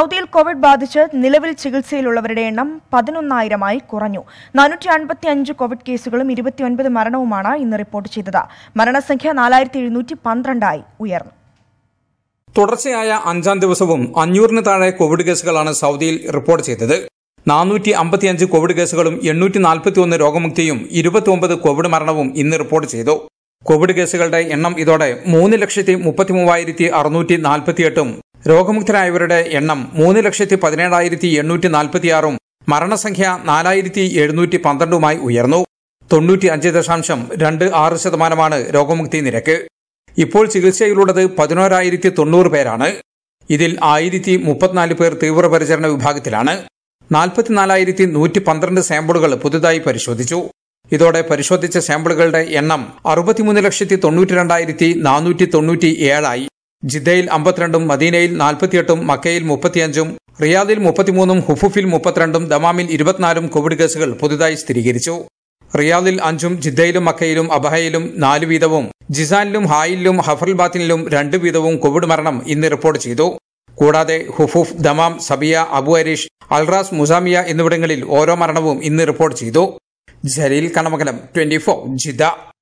സൗദിയിൽ കോവിഡ് ബാധിച്ച് നിലവിൽ ചികിത്സയിലുള്ളവരുടെ എണ്ണം പതിനൊന്നായിരമായി കുറഞ്ഞു നാനൂറ്റി അൻപത്തി അഞ്ച് കോവിഡ് കേസുകളും ഇരുപത്തിയൊൻപത് മരണവുമാണ് ഇന്ന് റിപ്പോർട്ട് ചെയ്തത് മരണസംഖ്യ നാലായിരത്തി എഴുന്നൂറ്റി പന്ത്രണ്ടായി ഉയർന്നു തുടർച്ചയായ അഞ്ചാം ദിവസവും അഞ്ഞൂറിന് താഴെ കോവിഡ് കേസുകളാണ് സൗദിയിൽ റിപ്പോർട്ട് ചെയ്തത് നാനൂറ്റി അമ്പത്തിയഞ്ച് കോവിഡ് കേസുകളും എണ്ണൂറ്റി നാൽപ്പത്തി ഒന്ന് രോഗമുക്തിയും ഇരുപത്തിയൊമ്പത് കോവിഡ് മരണവും ഇന്ന് റിപ്പോർട്ട് ചെയ്തു കോവിഡ് കേസുകളുടെ എണ്ണം ഇതോടെ മൂന്ന് ലക്ഷത്തി മുപ്പത്തി മൂവായിരത്തി അറുന്നൂറ്റി നാൽപ്പത്തിയെട്ടും രോഗമുക്തരായവരുടെ എണ്ണം മൂന്ന് ലക്ഷത്തി പതിനേഴായിരത്തി എണ്ണൂറ്റി നാൽപ്പത്തിയാറും മരണസംഖ്യ നാലായിരത്തി എഴുന്നൂറ്റി പന്ത്രണ്ടുമായി ഉയർന്നു തൊണ്ണൂറ്റി അഞ്ച് ദശാംശം രണ്ട് ആറ് ശതമാനമാണ് രോഗമുക്തി നിരക്ക് ഇപ്പോൾ ചികിത്സയിലുള്ളത് പതിനോരായിരത്തി തൊണ്ണൂറ് പേരാണ് ഇതിൽ ആയിരത്തി മുപ്പത്തിനാല് പേർ തീവ്രപരിചരണ വിഭാഗത്തിലാണ് നാൽപ്പത്തിനാലായിരത്തി നൂറ്റി പന്ത്രണ്ട് സാമ്പിളുകൾ പുതുതായി പരിശോധിച്ചു ഇതോടെ പരിശോധിച്ച സാമ്പിളുകളുടെ എണ്ണം അറുപത്തിമൂന്ന് ലക്ഷത്തി തൊണ്ണൂറ്റി രണ്ടായിരത്തി നാനൂറ്റി തൊണ്ണൂറ്റി ഏഴായി ജിദ്ദയിൽ അമ്പത്തിരണ്ടും മദീനയിൽ നാൽപ്പത്തിയെട്ടും മക്കയിൽ മുപ്പത്തിയഞ്ചും റിയാദിൽ മുപ്പത്തിമൂന്നും ഹുഫുഫിൽ മുപ്പത്തിരണ്ടും ദമാമിൽ ഇരുപത്തിനാലും കോവിഡ് കേസുകൾ പുതുതായി സ്ഥിരീകരിച്ചു റിയാദിൽ അഞ്ചും ജിദ്ദയിലും മക്കയിലും അബഹയിലും നാല് വീതവും ജിസാനിലും ഹായിലും ഹഫർൽബാത്തിനിലും രണ്ട് വീതവും കോവിഡ് മരണം ഇന്ന് റിപ്പോർട്ട് ചെയ്തു കൂടാതെ Hofuf Dammam Sabya Abu Arish Alras Muzahimiyah എന്നിവിടങ്ങളിൽ ഓരോ മരണവും ഇന്ന് റിപ്പോർട്ട് ചെയ്തു ജലീൽ കണമകലം ട്വന്റി ഫോർ ജിദ്ദ